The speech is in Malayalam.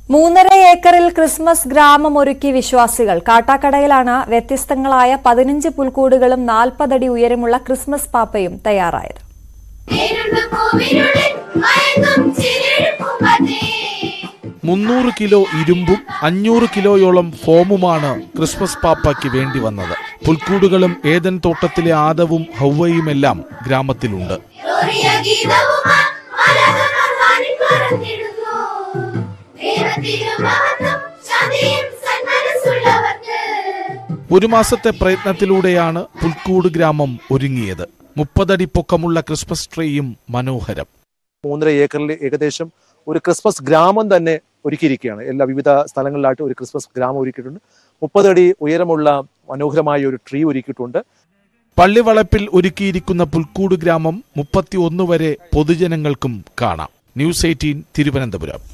മൂന്നര ഏക്കറിൽ ക്രിസ്മസ് ഗ്രാമം ഒരുക്കി വിശ്വാസികൾ കാട്ടാക്കടയിലാണ് വ്യത്യസ്തങ്ങളായ പതിനഞ്ച് പുൽക്കൂടുകളും നാൽപ്പതടി ഉയരമുള്ള ക്രിസ്മസ് പാപ്പയും തയ്യാറായത് നേരുള്ള കോവിലുള്ളിൽ മയങ്ങും ചിരിഴുപ്പുമതേ. മുന്നൂറ് കിലോ ഇരുമ്പും അഞ്ഞൂറ് കിലോയോളം ഫോമുമാണ് ക്രിസ്മസ് പാപ്പയ്ക്ക് വേണ്ടി വന്നത് പുൽക്കൂടുകളും ഏതൻ തോട്ടത്തിലെ ആദവും ഹൗവയുമെല്ലാം ഗ്രാമത്തിലുണ്ട് ഗ്ലോറിയ ഗീതവുമായി മലകൾ വാനിപ്പറന്നിടുന്നു. ദൈവത്തിരുമഹത്വം ശാന്തിയും സന്മനസ്സുള്ളവർക്ക്. ഒരു മാസത്തെ പ്രയത്നത്തിലൂടെയാണ് പുൽക്കൂട് ഗ്രാമം ഒരുങ്ങിയത് മുപ്പതടി പൊക്കമുള്ള ക്രിസ്മസ് ട്രീയും മനോഹരം മൂന്നര ഏക്കറിൽ ഏകദേശം ഒരു ക്രിസ്മസ് ഗ്രാമം തന്നെ ഒരുക്കിയിരിക്കുകയാണ് എല്ലാ വിവിധ സ്ഥലങ്ങളിലായിട്ട് ഒരു ക്രിസ്മസ് ഗ്രാമം ഒരുക്കിയിട്ടുണ്ട് മുപ്പതടി ഉയരമുള്ള മനോഹരമായ ഒരു ട്രീ ഒരുക്കിയിട്ടുണ്ട് പള്ളിവളപ്പിൽ ഒരുക്കിയിരിക്കുന്ന പുൽക്കൂട് ഗ്രാമം മുപ്പത്തി ഒന്ന് വരെ പൊതുജനങ്ങൾക്കും കാണാം ന്യൂസ് എയ്റ്റീൻ തിരുവനന്തപുരം